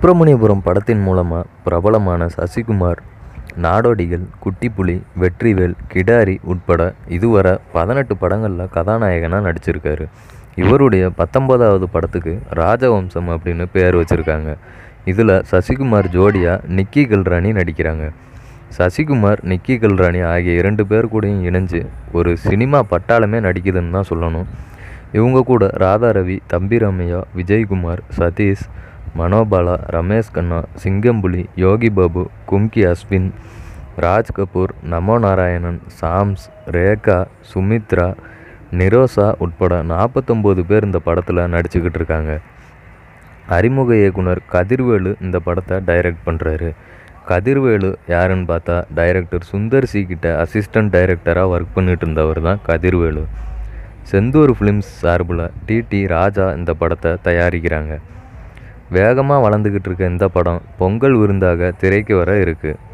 சுப்பிரமணியபுரம் படத்தின் மூலமாக பிரபலமான சசிகுமார் நாடோடிகள் குட்டிப்புலி வெற்றிவேல் கிடாரி உட்பட இதுவரை பதினெட்டு படங்களில் கதாநாயகனாக நடிச்சிருக்காரு இவருடைய பத்தொன்பதாவது படத்துக்கு ராஜவம்சம் அப்படின்னு பேர் வச்சுருக்காங்க இதில் சசிகுமார் ஜோடியாக நிக்கி கல்ராணி நடிக்கிறாங்க சசிகுமார் நிக்கி கல்ராணி ஆகிய இரண்டு பேர் கூடயும் இணைஞ்சு ஒரு சினிமா பட்டாளமே நடிக்குதுன்னு தான் சொல்லணும் இவங்க கூட ராதா ரவி தம்பி ராமையா விஜயகுமார் சதீஷ் மனோபாலா ரமேஷ் கண்ணா சிங்கம்புலி யோகி பாபு கும்கி அஸ்வின் ராஜ் கபூர் நமோ நாராயணன் சாம்ஸ் ரேகா சுமித்ரா நிரோசா உட்பட நாற்பத்தொம்போது பேர் இந்த படத்தில் நடிச்சுக்கிட்டு இருக்காங்க அறிமுக இயக்குனர் கதிர்வேலு இந்த படத்தை டைரக்ட் பண்ணுறாரு கதிர்வேலு யாருன்னு பார்த்தா டைரக்டர் சுந்தர் சி கிட்ட அசிஸ்டன்ட் டைரக்டராக ஒர்க் பண்ணிட்டு இருந்தவர் தான் கதிர்வேலு செந்தூர் ஃபிலிம்ஸ் சார்பில் டிடி ராஜா இந்த படத்தை தயாரிக்கிறாங்க வேகமாக வளர்ந்துக்கிட்டு இருக்க இந்த படம் பொங்கல் விருந்தாக திரைக்கு வர இருக்குது